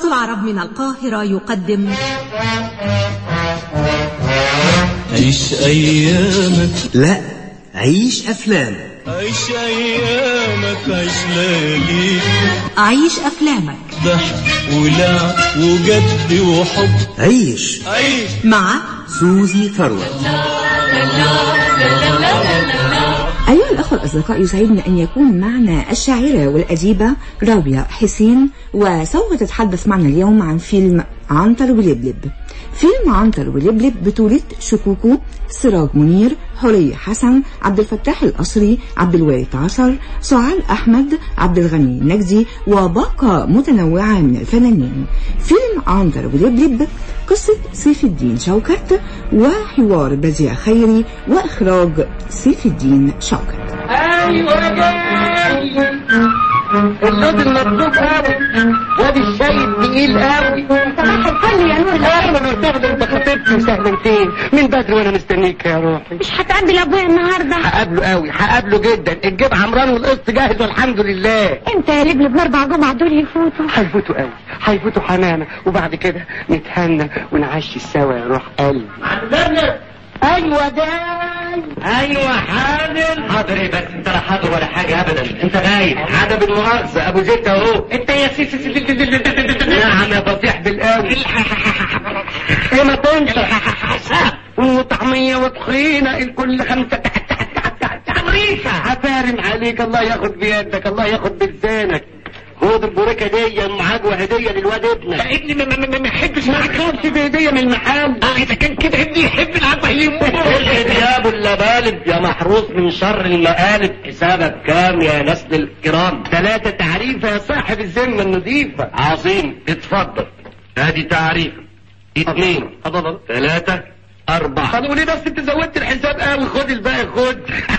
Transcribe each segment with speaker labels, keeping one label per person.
Speaker 1: العرب من القاهرة يقدم
Speaker 2: عيش أيامك
Speaker 3: لا عيش أفلام
Speaker 2: عيش أيامك عيش لياليك
Speaker 1: عيش أفلامك
Speaker 2: ضحك ولعب وجد وحب
Speaker 3: عيش
Speaker 2: عيش
Speaker 1: مع
Speaker 3: سوزي ثروت
Speaker 4: أيها الأخوة الأصدقاء يسعدنا أن يكون معنا الشاعرة والأديبة راوية حسين وسوف تتحدث معنا اليوم عن فيلم عنتر ولبلب فيلم عنتر ولبلب بطولة شكوكو سراج منير حورية حسن عبد الفتاح القصري عبد الوارث عصر سعاد أحمد عبد الغني نجدي وباقة متنوعة من الفنانين فيلم عنتر ولبلب قصة سيف الدين شوكت وحوار بديع خيري وإخراج سيف الدين شوكت
Speaker 5: ايوه جاي الصوت المطلوب قوي وادي الشاي التقيل قوي
Speaker 6: صباح الفل يا نور
Speaker 5: اهلا وسهلا انت خطيبتي وسهلا فين من بدري وانا مستنيك يا روحي
Speaker 6: مش هتقابل ابويا النهارده
Speaker 5: هقابله قوي هقابله جدا الجيب عمران والقسط جاهز والحمد لله
Speaker 6: امتى يا لبلب الاربع جمعة دول يفوتوا
Speaker 5: هيفوتوا قوي هيفوتوا حمامه وبعد كده نتهنى ونعشي سوا يا روح قلبي ايوه جاي
Speaker 7: ايوه حاضر حاضر ايه بس انت لا حاضر ولا حاجه ابدا انت غايب
Speaker 5: عدم المؤاخذة ابو زيد اهو انت يا سيسي نعم يا فصيح بالقوي ايه ما تنسى وطعمية وطحينة الكل خمسة
Speaker 7: تمريكه
Speaker 5: هفارم عليك الله ياخد بيدك الله ياخد بلسانك خد البوريكة دي معاك وهدية للواد ابنك
Speaker 7: ابني ما- ما ما- ما يحبش
Speaker 5: ما
Speaker 7: معاك
Speaker 5: تخافش بهدية من المحل
Speaker 7: اه اذا كان كده ابني يحب العب يموت
Speaker 5: يا ابو اللبالب يا محروس من شر المقالب حسابك كام يا نسل الكرام ثلاثة تعريفة يا صاحب الذمة النظيفة عظيم اتفضل ادي تعريف اثنين ثلاثة أربعة طب وليه بس انت زودت الحساب قوي خد الباقي خد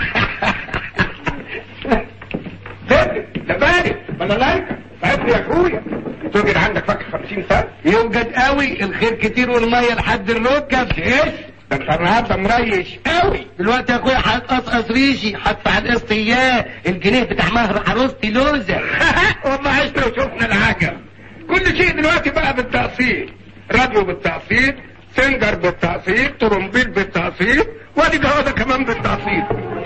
Speaker 8: لبالي بلاليكا تعبني يا اخويا توجد عندك فك 50 سنه
Speaker 5: يوجد قوي الخير كتير والمية لحد الركب
Speaker 8: ايش ده انت النهارده مريش قوي
Speaker 5: دلوقتي يا اخويا هتقصقص ريشي هدفع القسط اياه الجنيه بتاع مهر عروستي لوزة
Speaker 8: والله عشنا وشفنا العجب كل شيء دلوقتي بقى بالتقسيط راديو بالتقسيط سنجر بالتقسيط ترومبيل بالتقسيط وادي جوازه كمان بالتقسيط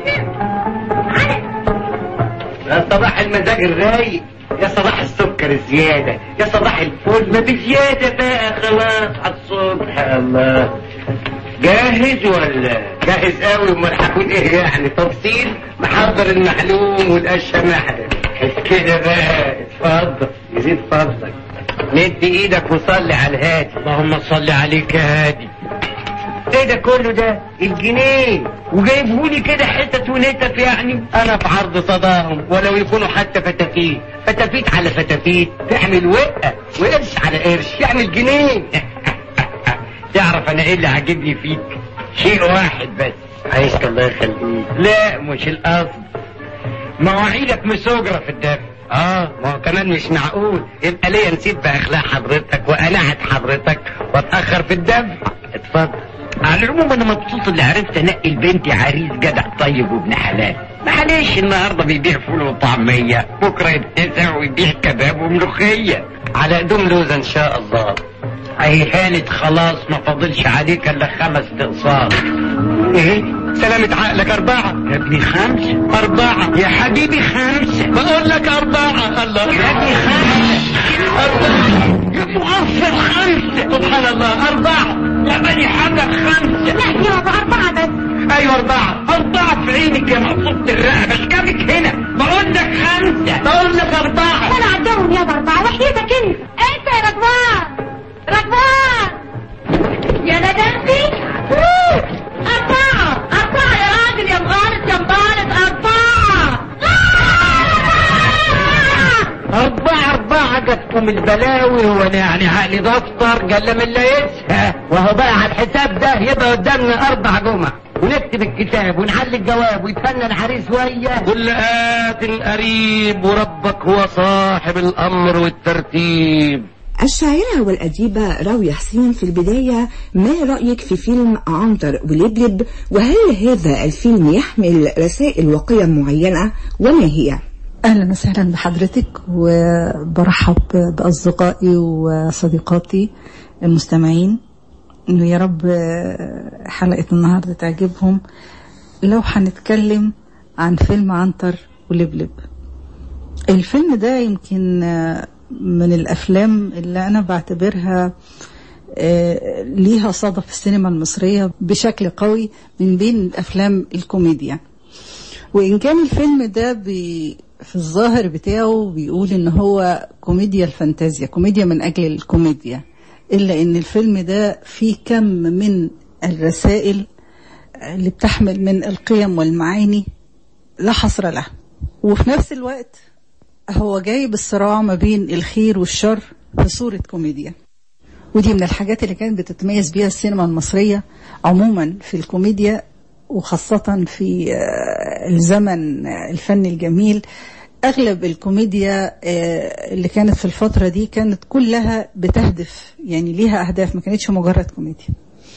Speaker 5: يا صباح المزاج الرايق يا صباح السكر الزيادة يا صباح الفل ما بزيادة بقى خلاص على الصبح الله جاهز ولا جاهز قوي امال هكون ايه يعني تفصيل محضر المحلوم والقشه محلم كده بقى اتفضل يزيد فضلك مد ايدك وصلي على الهادي اللهم صل عليك يا هادي ايه ده كله ده الجنيه وجايبهولي كده حتت ونتف يعني انا في عرض صداهم ولو يكونوا حتى فتافيت فتافيت على فتافيت تعمل وقه وقرش على قرش يعمل جنيه تعرف انا ايه اللي عاجبني فيك شيء واحد بس عايشك الله يخليك لا مش القصد مواعيدك مسوجرة في الدفع اه ما هو كمان مش معقول يبقى ليا نسيب باخلاق حضرتك وقناعة حضرتك واتاخر في الدفع اتفضل على العموم انا مبسوط اللي عرفت انقي لبنتي عريس جدع طيب وابن حلال معلش النهارده بيبيع فول وطعميه بكره يتسع ويبيع كباب وملوخيه على قدوم لوزه ان شاء الله اي هانت خلاص ما فاضلش عليك الا خمس اقساط ايه سلامة عقلك أربعة يا ابني خمسة أربعة يا حبيبي خمسة بقول لك أربعة الله يا ابني خمسة أربعة يا مغفر خمسة سبحان الله أربعة يا بني حمد خمسة
Speaker 6: لا يا ابو اربعة بس
Speaker 5: أيوة أربعة أربعة في عينك يا مقصود الرقبة اشكابك هنا بقول لك خمسة بقول لك أربعة
Speaker 6: انا عدهم يا ابو اربعة وحيدك انت انت يا رضوان رضوان يا ندمتي اربعة اربعة يا راجل يا مغالط يا مغالط اربعة
Speaker 5: أربعة أربعة جاتكم البلاوي هو أنا يعني عقلي دفتر قال من لا يسهى وهو بقى على الحساب ده يبقى قدامنا أربع جمع ونكتب الكتاب ونحل الجواب ويتفنن العريس وياه كل آت قريب وربك هو صاحب الأمر والترتيب
Speaker 4: الشاعرة والأديبة راوية حسين في البداية ما رأيك في فيلم عنتر ولبلب وهل هذا الفيلم يحمل رسائل وقيم معينة وما هي؟
Speaker 9: أهلا وسهلا بحضرتك وبرحب بأصدقائي وصديقاتي المستمعين إنه يا رب حلقة النهاردة تعجبهم لو هنتكلم عن فيلم عنتر ولبلب الفيلم ده يمكن من الأفلام اللي أنا بعتبرها آه، ليها صدى في السينما المصرية بشكل قوي من بين أفلام الكوميديا وإن كان الفيلم ده بي في الظاهر بتاعه بيقول إن هو كوميديا الفانتازيا كوميديا من أجل الكوميديا إلا إن الفيلم ده فيه كم من الرسائل اللي بتحمل من القيم والمعاني لا حصر لها وفي نفس الوقت هو جايب الصراع ما بين الخير والشر في صورة كوميديا ودي من الحاجات اللي كانت بتتميز بيها السينما المصرية عموما في الكوميديا وخاصة في آه، الزمن آه، الفني الجميل أغلب الكوميديا آه، اللي كانت في الفترة دي كانت كلها بتهدف يعني ليها أهداف ما كانتش مجرد كوميديا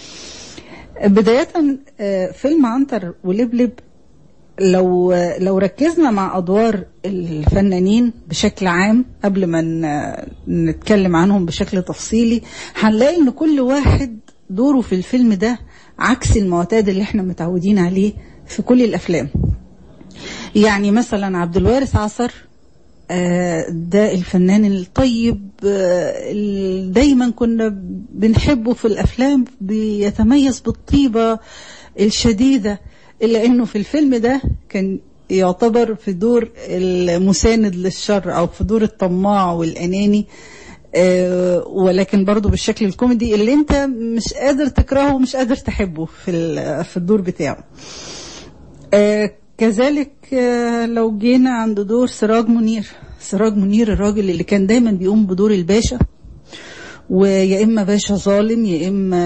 Speaker 9: بداية آه، فيلم عنتر ولبلب لو لو ركزنا مع ادوار الفنانين بشكل عام قبل ما ن- نتكلم عنهم بشكل تفصيلي هنلاقي ان كل واحد دوره في الفيلم ده عكس المعتاد اللي احنا متعودين عليه في كل الافلام يعني مثلا عبد الوارث عصر آه، ده الفنان الطيب آه، اللي دايما كنا بنحبه في الافلام بيتميز بالطيبه الشديده الا انه في الفيلم ده كان يعتبر في دور المساند للشر او في دور الطماع والاناني آه، ولكن برضه بالشكل الكوميدي اللي انت مش قادر تكرهه ومش قادر تحبه في ال- في الدور بتاعه آه، كذلك آه، لو جينا عند دور سراج منير سراج منير الراجل اللي كان دايما بيقوم بدور الباشا ويا اما باشا ظالم يا اما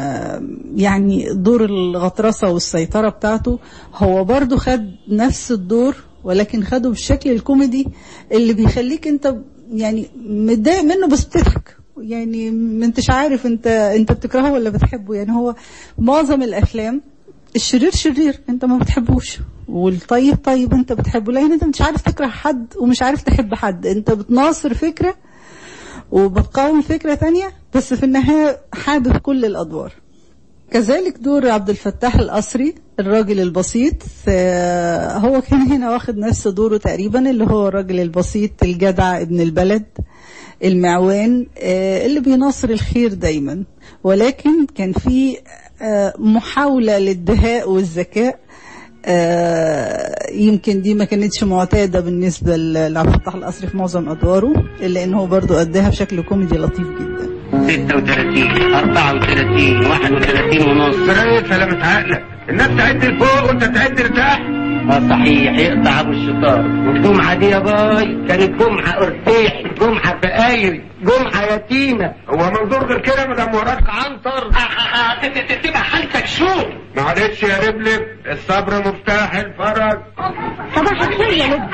Speaker 9: يعني دور الغطرسه والسيطره بتاعته هو برضو خد نفس الدور ولكن خده بالشكل الكوميدي اللي بيخليك انت يعني متضايق منه بس بتضحك يعني ما انتش عارف انت انت بتكرهه ولا بتحبه يعني هو معظم الافلام الشرير شرير انت ما بتحبوش والطيب طيب انت بتحبه لان انت مش عارف تكره حد ومش عارف تحب حد انت بتناصر فكره وبتقاوم فكرة تانية بس في النهاية حابب كل الأدوار كذلك دور عبد الفتاح القصري الراجل البسيط آه، هو كان هنا واخد نفس دوره تقريبا اللي هو الراجل البسيط الجدع ابن البلد المعوان آه، اللي بيناصر الخير دايما ولكن كان في آه، محاولة للدهاء والذكاء آه، يمكن دي ما كانتش معتادة بالنسبة ل- لعبد الفتاح القصري في معظم أدواره إلا إن هو برضو أداها بشكل كوميدي لطيف جدا
Speaker 5: 36 34 31 ونص
Speaker 8: سرايا سلامة عقلك الناس تعد لفوق وانت تعد لتحت
Speaker 5: اه صحيح يقطع ابو الشطار والجمعة دي يا باي كانت جمعة ارتيح جمعة فقايري جمعة يتيمة
Speaker 8: هو منظور غير كده ما دام وراك
Speaker 5: عنتر تبقى حالتك شو
Speaker 8: معلش يا ربلب الصبر مفتاح الفرج
Speaker 6: صباح الخير يا لب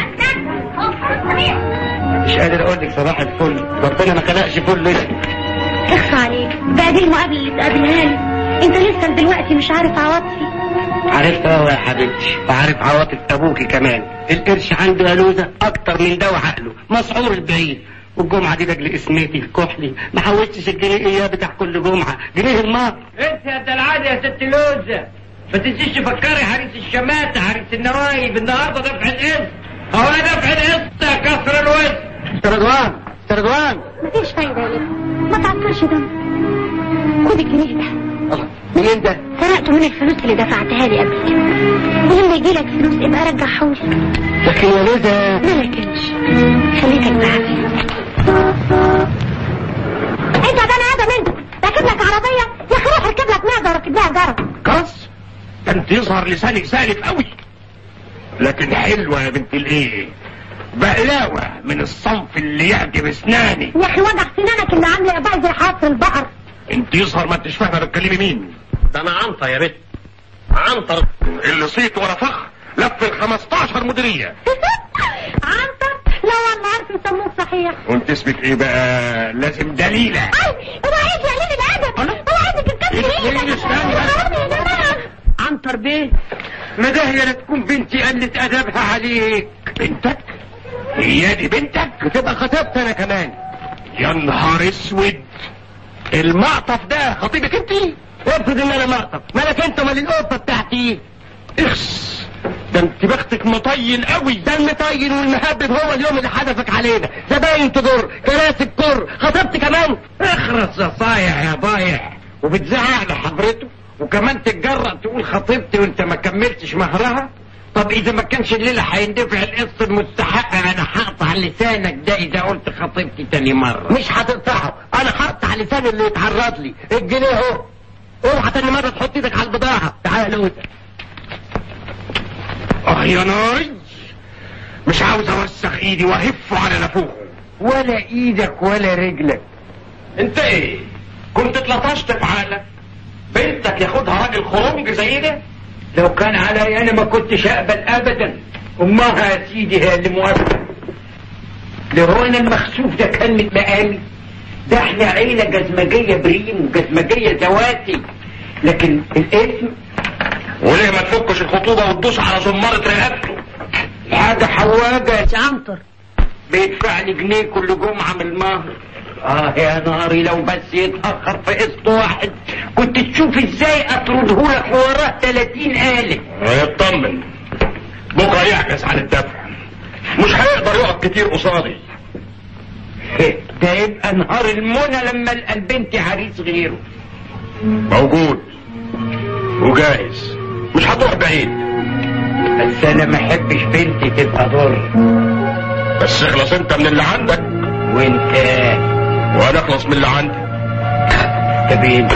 Speaker 5: مش قادر اقول لك صباح الفل ربنا ما خلقش فل اسمه
Speaker 6: اخفى عليك بعد المقابلة اللي تقابلها لي انت لسه دلوقتي مش عارف عواطفي
Speaker 5: عرفت اهو يا حبيبتي وعارف عواطف ابوكي كمان القرش عنده يا لوزة اكتر من ده وعقله مسعور البعيد والجمعة دي لاجل اسمتي كحلي ما حوشتش الجنيه اياه بتاع كل جمعة جنيه المار انت يا العادة يا ست لوزة ما تنسيش تفكري حريص الشماتة حريص النوايب النهارده دفع القسط هو دفع القسط يا كسر الوسط رضوان رضوان
Speaker 6: مفيش فايدة يا لب ما تعطلش دم خد الجنيه ده
Speaker 5: مين ده؟
Speaker 6: سرقته من الفلوس اللي دفعتها لي قبل كده ولما يجيلك فلوس ابقى رجعهولي
Speaker 5: لكن يا لوزة
Speaker 6: ما لكنش خليك بعافية انت بني ادم انت راكب لك عربية يا اخي روح اركب لك معدة وركب لها جرس
Speaker 8: كرس ده انت يظهر لسانك سالف قوي لكن حلوة يا بنت الايه بقلاوة من الصنف اللي يعجب اسناني
Speaker 6: يا اخي وجع سنانك اللي عامله اباء زي حافر البقر
Speaker 8: انت يظهر ما انتش فاهمة بتكلمي مين
Speaker 5: ده انا عنتر يا بنت عنتر
Speaker 8: اللي صيت ورا فخ لف ال 15 مديرية
Speaker 6: عنتر لا والله عارف يسموه صحيح
Speaker 8: وانت اسمك ايه بقى لازم دليلة
Speaker 6: اي هو عايز يقلل الادب هو عايزك تكسر
Speaker 8: إيه- إيه
Speaker 6: ايدك
Speaker 8: استنى بس.
Speaker 6: حرام يا جماعه
Speaker 5: عنتر بيه ما ده هي لا تكون بنتي قلت ادبها عليك
Speaker 8: بنتك هي دي بنتك
Speaker 5: وتبقى خطيبتي انا كمان
Speaker 8: يا نهار اسود المعطف ده خطيبك انت
Speaker 5: افرض ان انا مقطف مالك انت مال القطه بتاعتي
Speaker 8: اخس ده انت بختك مطين قوي
Speaker 5: ده المطين والمهبب هو اليوم اللي حدفك علينا زباين تضر كراسي تكر خطيبتي كمان
Speaker 8: اخرس يا صايع يا ضايع وبتزعق لحضرته وكمان تتجرأ تقول خطيبتي وانت ما كملتش مهرها طب اذا ما كانش الليله هيندفع القسط المستحق انا هقطع لسانك ده اذا قلت خطيبتي تاني مره
Speaker 5: مش هتقطعه انا هقطع لسان اللي يتعرض لي الجنيه اهو اوعى تاني مره تحط ايدك على البضاعه تعال لوز
Speaker 8: اه يا ناي مش عاوز اوسخ ايدي واهفه على نافوخه
Speaker 5: ولا ايدك ولا رجلك
Speaker 8: انت ايه كنت اتلطشت في عقلك بنتك ياخدها راجل خرنج زي ده
Speaker 5: لو كان علي انا ما كنتش اقبل ابدا امها يا سيدي هي اللي موافقه ده هو انا المخسوف ده كان من مقامي ده احنا عيله جزمجيه بريم وجزمجيه زواتي لكن الاسم
Speaker 8: وليه ما تفكش الخطوبه وتدوس على زماره رقبته
Speaker 5: حاجه حواجه يا
Speaker 6: عنتر
Speaker 5: بيدفع لي جنيه كل جمعه من المهر اه يا نهاري لو بس يتاخر في قسط واحد كنت تشوف ازاي اطرده لك وراه 30 آلة
Speaker 8: اطمن بكره يعكس عن الدفع مش هيقدر يقف كتير قصادي
Speaker 5: ده يبقى نهار المنى لما القى البنت عريس غيره
Speaker 8: موجود وجاهز مش هتروح بعيد
Speaker 5: بس انا ما احبش بنتي تبقى ضر
Speaker 8: بس اخلص انت من اللي عندك
Speaker 5: وانت
Speaker 8: وانا اخلص من اللي عندي
Speaker 5: تبين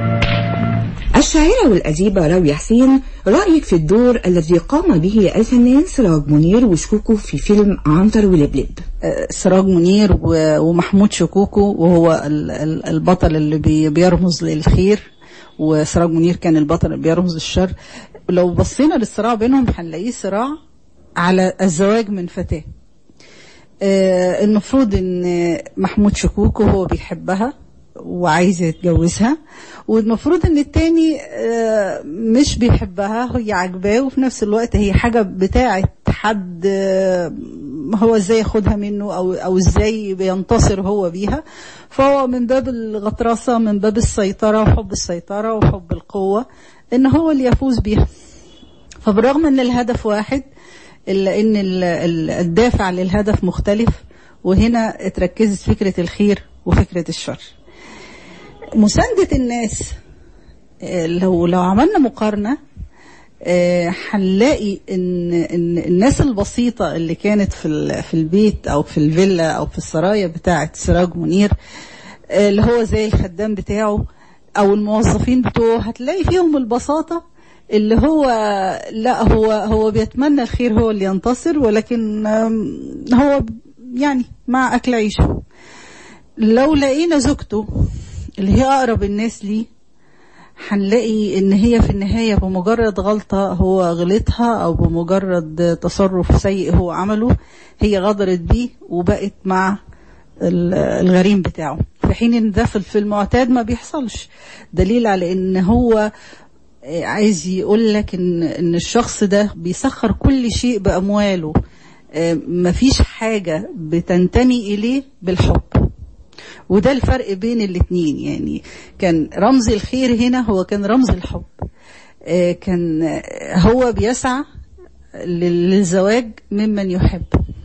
Speaker 4: الشاعرة والأديبة راوية حسين رأيك في الدور الذي قام به الفنان سراج منير وشكوكو في فيلم عنتر ولبلب
Speaker 9: آه، سراج منير و- ومحمود شكوكو وهو ال- ال- البطل اللي بي- بيرمز للخير وسراج منير كان البطل اللي بيرمز للشر لو بصينا للصراع بينهم هنلاقيه صراع على الزواج من فتاة آه، المفروض ان محمود شكوكو هو بيحبها وعايز يتجوزها والمفروض ان التاني آه، مش بيحبها هي عاجباه وفي نفس الوقت هي حاجة بتاعة حد آه، هو ازاي ياخدها منه او او ازاي بينتصر هو بيها فهو من باب الغطرسة من باب السيطرة وحب السيطرة وحب القوة ان هو اللي يفوز بيها فبالرغم ان الهدف واحد الا ان ال- ال- الدافع للهدف مختلف وهنا اتركزت فكرة الخير وفكرة الشر مساندة الناس آه، لو لو عملنا مقارنة آه، هنلاقي ان ان الناس البسيطة اللي كانت في ال- في البيت او في الفيلا او في السرايا بتاعة سراج منير آه، اللي هو زي الخدام بتاعه او الموظفين بتوعه هتلاقي فيهم البساطة اللي هو لا هو هو بيتمنى الخير هو اللي ينتصر ولكن آم، هو يعني مع اكل عيشه لو لقينا زوجته اللي هي اقرب الناس ليه هنلاقي ان هي في النهاية بمجرد غلطة هو غلطها او بمجرد تصرف سيء هو عمله هي غدرت بيه وبقت مع ال- الغريم بتاعه في حين ان ده في في المعتاد ما بيحصلش دليل على ان هو آه، عايز يقول لك ان ان الشخص ده بيسخر كل شيء بامواله آه، مفيش حاجة بتنتمي اليه بالحب وده الفرق بين الاتنين يعني كان رمز الخير هنا هو كان رمز الحب آه، كان آه، هو بيسعى لل- للزواج ممن يحب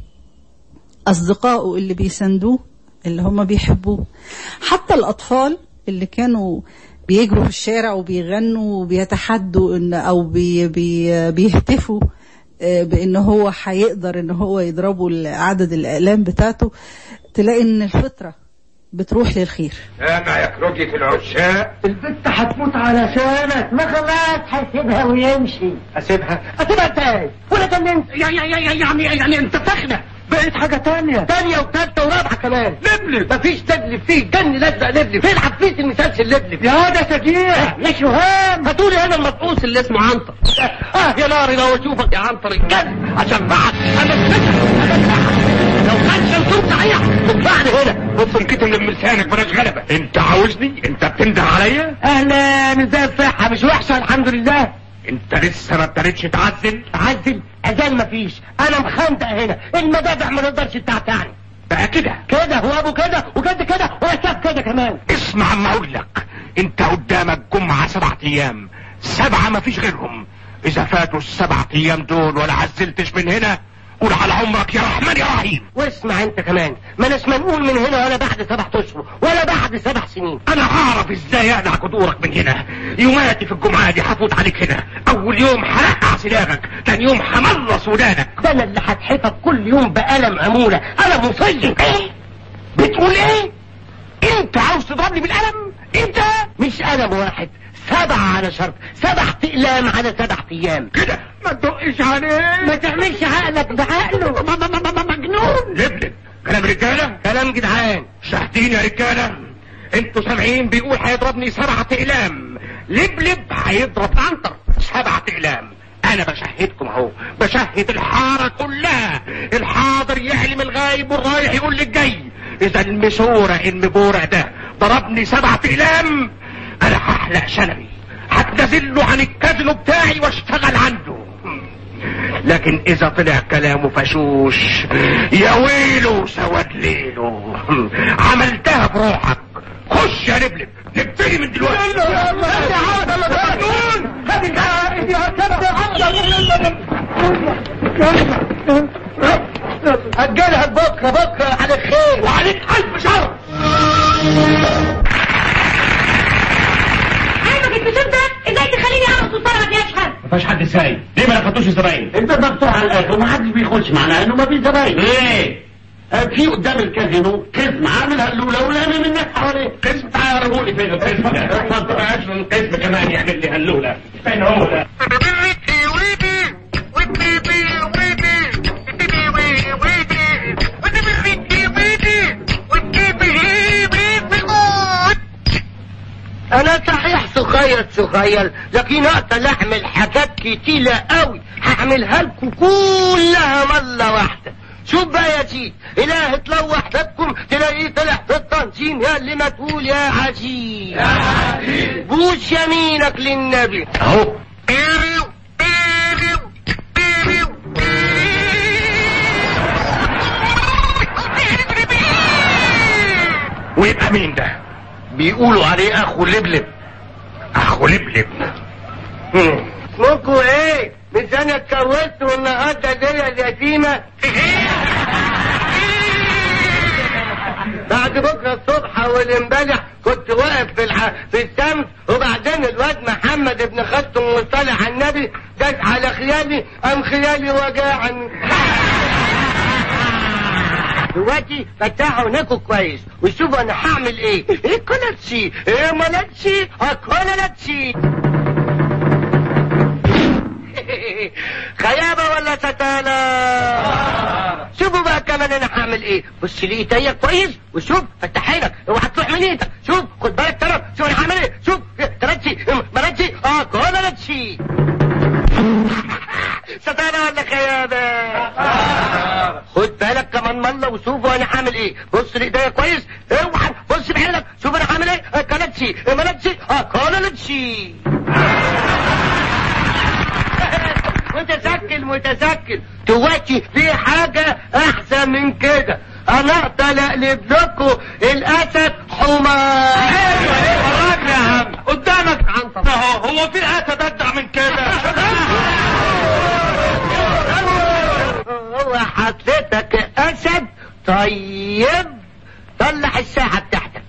Speaker 9: أصدقائه اللي بيساندوه اللي هم بيحبوه حتى الأطفال اللي كانوا بيجروا في الشارع وبيغنوا وبيتحدوا إن أو بي بي بيهتفوا آه، بإن هو هيقدر إن هو يضربوا عدد الأقلام بتاعته تلاقي إن الفطرة بتروح للخير
Speaker 8: سامع يا كروجة العشاق
Speaker 5: البنت هتموت علشانك ما خلاص هيسيبها ويمشي
Speaker 8: اسيبها
Speaker 5: اسيبها ازاي ولا كان انت يعني يعني يعني يعني انت فخنه بقت حاجه تانية تانية وتالتة ورابعة كمان لبلب مفيش تدلب فيه جن لزق لبلب فين عفريت المسلسل لبلب يا ده سجيع يا شهام هاتولي هنا المرقوص اللي اسمه عنتر اه يا ناري لو اشوفك يا عنتر الجد عشان بعد انا لو كان شلتوك صحيح تدفعني هنا
Speaker 8: بص انكتم من لسانك بلاش غلبة انت عاوزني انت بتنده عليا
Speaker 5: اهلا ازاي الصحة مش وحشة الحمد لله
Speaker 8: انت لسه ما ابتديتش تعزل
Speaker 5: عزل عزل مفيش انا مخندق هنا المدافع ما نقدرش تعتعني
Speaker 8: بقى كده
Speaker 5: كده هو ابو كده وجد كده وشاف كده كمان
Speaker 8: اسمع ما اقول لك انت قدامك جمعة سبعة ايام سبعة ما فيش غيرهم اذا فاتوا السبعة ايام دول ولا عزلتش من هنا قول على عمرك يا رحمن يا رحيم
Speaker 5: واسمع انت كمان ما ناس منقول من هنا ولا بعد سبع اشهر ولا بعد سبع سنين
Speaker 8: انا هعرف ازاي اقلع قدورك من هنا يوماتي في الجمعة دي هفوت عليك هنا اول يوم هرقع سلاغك تاني يوم هملص ودانك
Speaker 5: ده انا اللي هتحفك كل يوم بقلم اموله انا مصيب
Speaker 8: ايه بتقول ايه انت عاوز تضربني بالقلم انت
Speaker 5: مش قلم واحد سبعة على شرط سبع اقلام على سبع ايام
Speaker 8: كده ما تدقش عليه
Speaker 5: ما تعملش عقلك بعقله
Speaker 8: مجنون لبلب كلام رجاله
Speaker 5: كلام جدعان
Speaker 8: شاهدين يا رجاله انتوا سامعين بيقول هيضربني سبعة اقلام لبلب هيضرب عنتر سبعة اقلام انا بشهدكم اهو بشهد الحارة كلها الحاضر يعلم الغايب والرايح يقول للجاي اذا المسورة المبورع ده ضربني سبعة اقلام انا هحلق شنبي هتنزله عن الكازينو بتاعي واشتغل عنده لكن اذا طلع كلامه فشوش يا ويله سواد ليله عملتها بروحك خش يا لبلب نبتدي من دلوقتي
Speaker 5: اجلها بكره بكره على خير
Speaker 8: وعليك الف شر
Speaker 6: عايزك الكسوف ده ازاي تخليني اعرف صوتك يا اشهد
Speaker 7: ما فيش حد سايق ليه ما نفتوش الزباين
Speaker 5: انت مفتوح على الاخر ومحدش بيخش معناها انه ما فيش زباين
Speaker 7: ليه
Speaker 5: آه، في قدام الكازينو قسم عامل هلوله ولامي من الناس حواليه
Speaker 7: قسم تعالى رجولي فين القسم ده اتفضل عشان القسم كمان يعمل لي هلوله فين هو ده
Speaker 5: انا صحيح صغير صغير لكن اقدر اعمل حاجات كتيرة قوي هعملها لكم كلها مرة واحدة شوف بقى يا سيدي اله تلوح بابكم تلاقيه طلع في التنظيم يا اللي ما تقول يا عجيب يا عجيب بوس يمينك للنبي
Speaker 8: اهو ويبقى مين ده
Speaker 5: بيقولوا عليه اخو لبلب
Speaker 8: اخو لبلب
Speaker 5: اسمكوا ايه مش انا اتجوزت والنهارده دي اليتيمه بعد بكره الصبح والامبارح كنت واقف في الح... في الشمس وبعدين الواد محمد ابن خالته مصطلح على النبي داس على خيالي ام خيالي وجعني دلوقتي فتحوا عينيكوا كويس وشوفوا انا هعمل ايه ايه كولاتشي ايه مالاتشي كولاتشي خيابة ولا ستانة شوفوا بقى كمان انا هعمل ايه بص لي ايديا كويس وشوف فتح عينك اوعى تروح من ايدك شوف خد بالك تمام شوف انا هعمل ايه شوف تراتشي مالاتشي اه كولاتشي ستانة ولا خيابة خد بالك كمان مرة وشوف وانا هعمل ايه بص لايديا كويس اوعى بص بعينك شوف انا هعمل ايه آه، كولاتشي مالاتشي اه كولاتشي متسكل متسكل دلوقتي في حاجة احسن من كده انا اقدر اقلب لكم الاسد حمار
Speaker 8: وراك يا عم قدامك عنتر اهو هو في اسد ادع من كده
Speaker 5: هو حضرتك اسد طيب طلع الساعة بتاعتك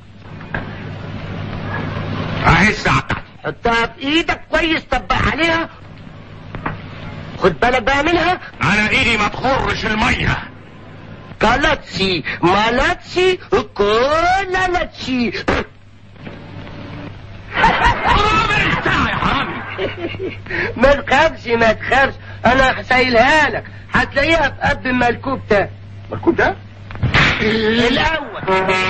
Speaker 8: اهي الساعه بتاعتي
Speaker 5: حطها في ايدك كويس طبق عليها خد بالك بقى منها
Speaker 8: على ايدي ما تخرش الميه
Speaker 5: كالاتشي مالاتشي كولالاتشي
Speaker 8: حرامي الساعه يا حرامي
Speaker 5: ما تخافش ما تخافش انا هسيلها لك هتلاقيها في قلب الملكوب ده
Speaker 8: مركوب ده
Speaker 5: الاول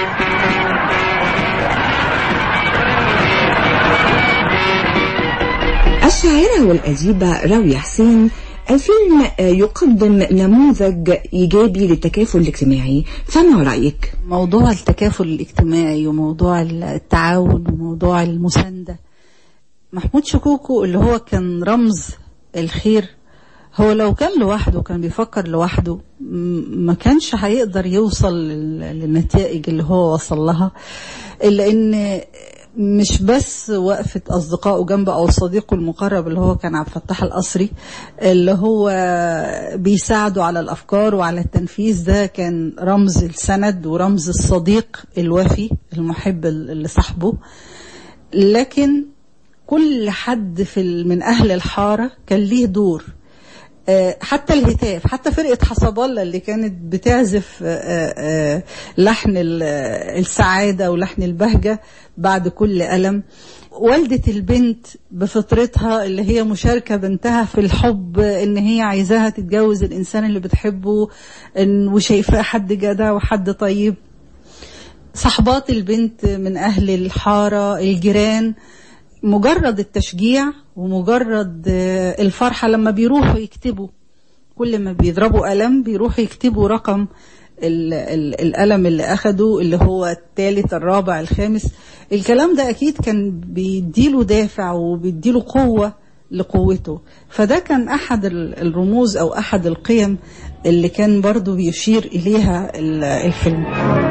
Speaker 4: الشاعرة والأديبة راوية حسين الفيلم آه، يقدم نموذج إيجابي للتكافل الاجتماعي فما رأيك؟
Speaker 9: موضوع التكافل الاجتماعي وموضوع التعاون وموضوع المساندة محمود شكوكو اللي هو كان رمز الخير هو لو كان لوحده كان بيفكر لوحده م- ما كانش هيقدر يوصل لل- للنتائج اللي هو وصل لها إلا إن مش بس وقفة أصدقائه جنبه أو صديقه المقرب اللي هو كان عبد الفتاح القصري اللي هو بيساعده على الأفكار وعلى التنفيذ ده كان رمز السند ورمز الصديق الوفي المحب اللي صاحبه لكن كل حد في ال- من أهل الحارة كان ليه دور آه، حتى الهتاف حتى فرقة حصبالة اللي كانت بتعزف آه، آه، لحن ال- آه، السعادة ولحن البهجة بعد كل ألم والدة البنت بفطرتها اللي هي مشاركة بنتها في الحب ان هي عايزاها تتجوز الانسان اللي بتحبه إن- وشايفاه حد جدع وحد طيب صحبات البنت من أهل الحارة الجيران مجرد التشجيع ومجرد آه، الفرحة لما بيروحوا يكتبوا كل ما بيضربوا قلم بيروحوا يكتبوا رقم ال ال القلم اللي أخده اللي هو الثالث الرابع الخامس الكلام ده أكيد كان بيديله دافع وبيديله قوة لقوته فده كان أحد ال- الرموز أو أحد القيم اللي كان برضو بيشير إليها ال- الفيلم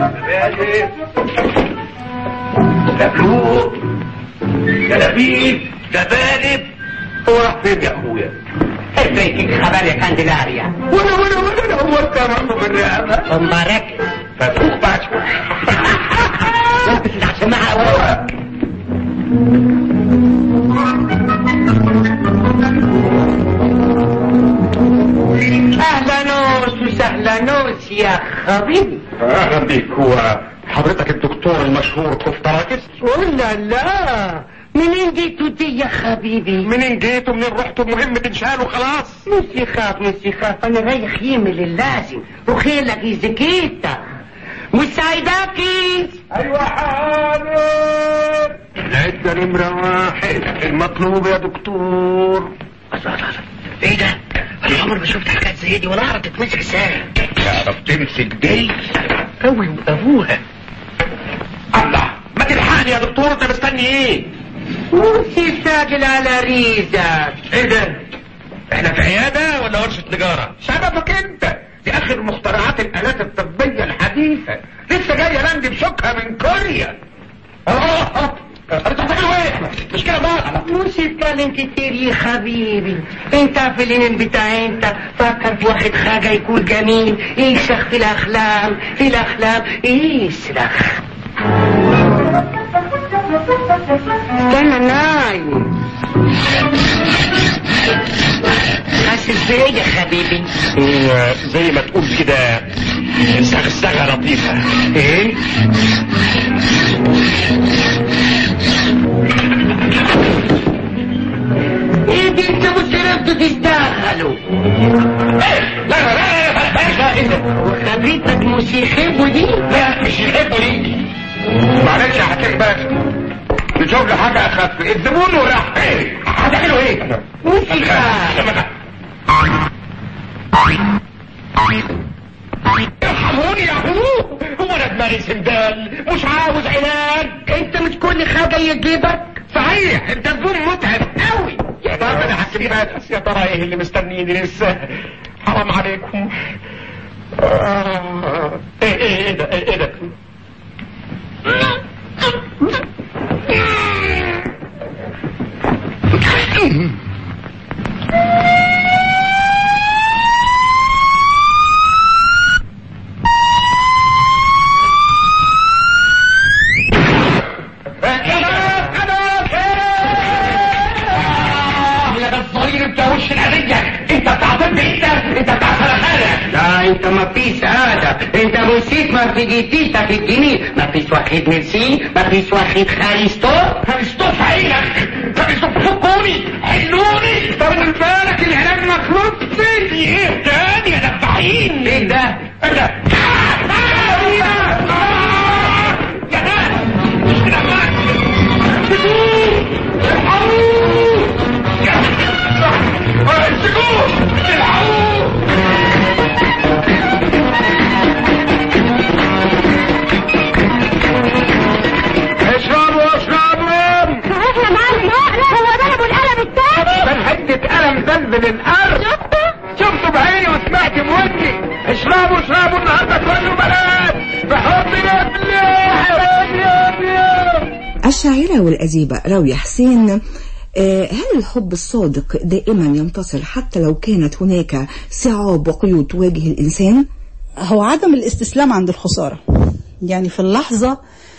Speaker 5: دبلوق جلابيب دبالب هو راح فين يا اخويا؟ ازيك خبر يا كانديلاريا وانا وانا وانا هو انت مقطوع بالرقبه اما ركز فتوق بقى شويه لبس عشان معاه اهلا نوس وسهلا نوس يا حبيبي
Speaker 8: اهلا بيك هو حضرتك الدكتور المشهور كفتراكس
Speaker 5: ولا لا منين جيتوا دي يا حبيبي
Speaker 8: منين جيت ومنين رحت مهمة انشال وخلاص
Speaker 5: مش يخاف مش يخاف انا رايح يعمل اللازم وخيلك يزكيتا مساعداكي
Speaker 8: ايوه حاضر العدة نمرة واحد المطلوب يا دكتور
Speaker 5: ايه ده انا عمري ما شفت حاجات زي دي ولا اعرف تتمسك ازاي
Speaker 8: تعرف تمسك دي
Speaker 5: قوي ابوها
Speaker 8: الله ما تلحقني يا دكتور انت مستني ايه
Speaker 5: موسي ساجل على ريزك
Speaker 8: ايه ده احنا في عيادة ولا ورشة تجارة سببك انت دي اخر مخترعات الالات الطبية الحديثة لسه جاية لاندي بشوكها من كوريا اه انت بتعملوا ايه مش كده بقى
Speaker 5: موسي اتكلم كتير يا حبيبي انت في الانين بتاع انت فكر في واحد حاجة يكون جميل يسرح في الاحلام في الاحلام يسرح انا نايم حاسس بايه يا حبيبي
Speaker 8: زي ما تقول كده زغزغة لطيفة ايه
Speaker 5: ايه دي انت مش عرفتوا تشتغلوا
Speaker 8: لا لا لا لا لا
Speaker 5: وخليتك مش يحبوا دي
Speaker 8: لا مش يحبوا دي معلش يا حكيم باشا نشوف له حاجة أخف الزبون وراح ايه هتعملوا ايه
Speaker 5: موسيقى
Speaker 8: ارحموني يا هو هو انا دماغي سندال مش عاوز علاج
Speaker 5: انت مش كل حاجة يجيبك
Speaker 8: صحيح انت زبون متعب قوي يا ترى انا حكيم باشا يا ترى ايه اللي مستنيني لسه حرام عليكم آه. ايه ايه ايه ده ايه, إيه ده انت وش العادية انت بتاع طب انت انت بتاع سرطانة
Speaker 5: لا انت ما فيش هذا انت نسيت ما في جديدك الجميل ما فيش واحد ميرسي ما فيش واحد خارستو
Speaker 8: هنشطف عينك هنشطف فكوني حلوني طب من بالك العلاج مخلوط فين ايه تاني يا دبعين
Speaker 5: ايه ده
Speaker 8: ايه ده يا ناس مش كده بقى سيبوه الحقوه امسكوه الحقوه اشربوا اشربوا
Speaker 6: احنا معانا لا لا هو
Speaker 8: من الارض شفته بعيني وسمعت بودني اشربوا اشربوا النهارده كله بلد بحب نبلة
Speaker 4: الشاعرة والأديبة راوية حسين آه، هل الحب الصادق دائما ينتصر حتى لو كانت هناك صعاب وقيود تواجه الإنسان؟
Speaker 9: هو عدم الاستسلام عند الخسارة يعني في اللحظة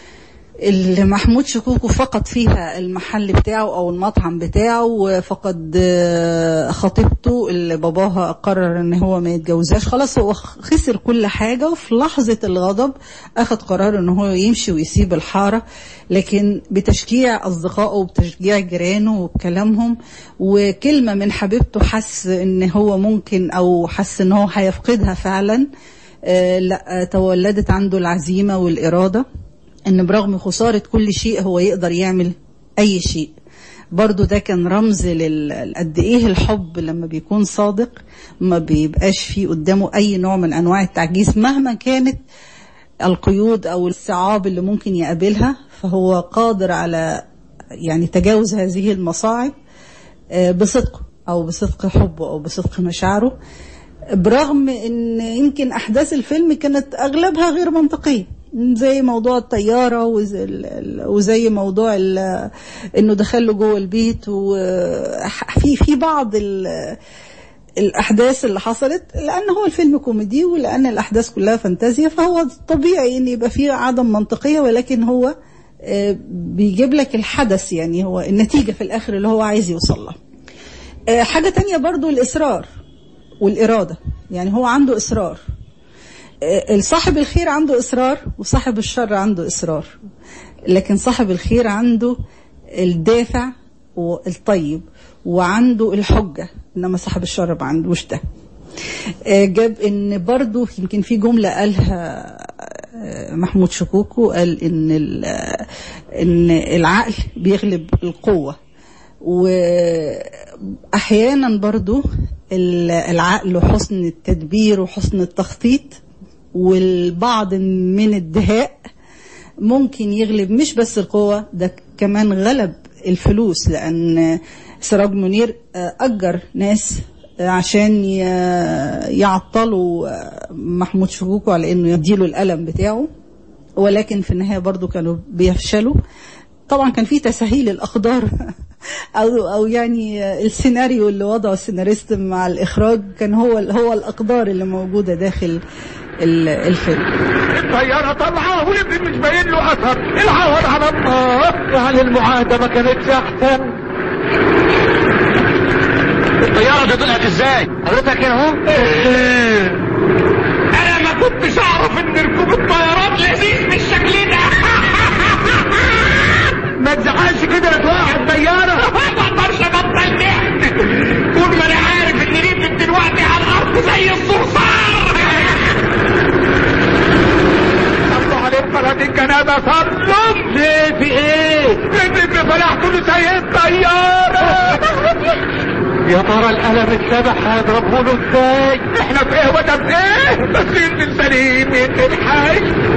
Speaker 9: اللي محمود شكوكو فقد فيها المحل بتاعه او المطعم بتاعه وفقد آه، خطيبته اللي باباها قرر ان هو ما يتجوزهاش خلاص هو خسر كل حاجة وفي لحظة الغضب اخد قرار ان هو يمشي ويسيب الحارة لكن بتشجيع اصدقائه وبتشجيع جيرانه وبكلامهم وكلمة من حبيبته حس ان هو ممكن او حس ان هو هيفقدها فعلا آه، لا آه، تولدت عنده العزيمة والإرادة ان برغم خسارة كل شيء هو يقدر يعمل اي شيء برضو ده كان رمز لل- قد ايه الحب لما بيكون صادق ما بيبقاش فيه قدامه اي نوع من انواع التعجيز مهما كانت القيود او الصعاب اللي ممكن يقابلها فهو قادر على يعني تجاوز هذه المصاعب آه، بصدقه او بصدق حبه او بصدق مشاعره برغم ان يمكن احداث الفيلم كانت اغلبها غير منطقيه زي موضوع الطياره وزي, ال- وزي موضوع ال- انه دخله جوه البيت وفي في بعض ال- الاحداث اللي حصلت لان هو الفيلم كوميدي ولان الاحداث كلها فانتازيا فهو طبيعي ان يبقى فيه عدم منطقيه ولكن هو آه، بيجيب لك الحدث يعني هو النتيجه في الاخر اللي هو عايز يوصل لها آه، حاجه تانية برضو الاصرار والاراده يعني هو عنده اصرار آه، صاحب الخير عنده اصرار وصاحب الشر عنده اصرار لكن صاحب الخير عنده الدافع والطيب وعنده الحجة إنما صاحب الشر ما عندوش ده آه، جاب ان برضو يمكن في جملة قالها آه، محمود شكوكو قال ان ال- آه، ان العقل بيغلب القوة واحيانا برضو ال- العقل وحسن التدبير وحسن التخطيط والبعض من الدهاء ممكن يغلب مش بس القوة ده كمان غلب الفلوس لأن سراج منير آه، أجر ناس آه، عشان ي- يعطلوا آه، محمود شكوكو على انه يديله القلم بتاعه ولكن في النهاية برضو كانوا بيفشلوا طبعا كان في تسهيل الأقدار أو أو يعني آه، السيناريو اللي وضعه السيناريست مع الإخراج كان هو هو الأقدار اللي موجودة داخل ال- الفيلم
Speaker 8: الطيارة طالعة والابن مش باين له اثر العوض على الله يعني المعاهدة ما كانتش احسن الطيارة دي طلعت ازاي؟ حضرتك هنا اهو انا ما كنتش اعرف ان ركوب الطيارات لذيذ بالشكل ده ما تزعلش كده لا توقع الطيارة ما اقدرش ابطل ضحك طول ما انا عارف ان ريبت دلوقتي على الارض زي الصرصار صلوا عليه صلاة الجنابة صلوا ليه في ايه؟ ابن فلاح كله سايق الطيارة يا ترى القلم السبح هيضربه له ازاي؟ احنا في ايه وده في ايه؟ بس انت سليم انت الحي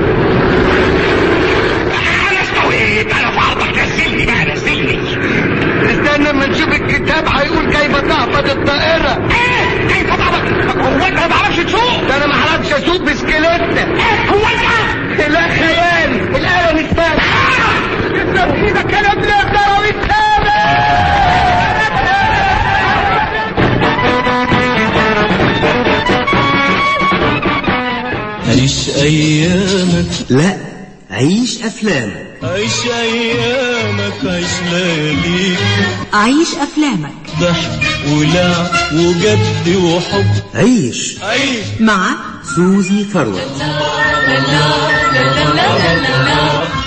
Speaker 8: انا استويت انا في عرضك نزلني بقى نزلني استنى اما نشوف الكتاب هيقول كيف تهبط الطائرة ايه؟ كيف تهبط؟ هو انت ما تعرفش تسوق؟ ده انا ما اعرفش اسوق بسكليتة ايه؟ هو انت؟ لا خيال القلم السبح يسلم ايدك يا نبلة يا كروي
Speaker 2: عيش أيامك
Speaker 3: لا عيش أفلام
Speaker 2: عيش أيامك عيش لياليك
Speaker 1: عيش أفلامك
Speaker 2: ضحك ولعب وجد وحب
Speaker 3: عيش
Speaker 2: عيش
Speaker 1: مع
Speaker 3: سوزي ثروت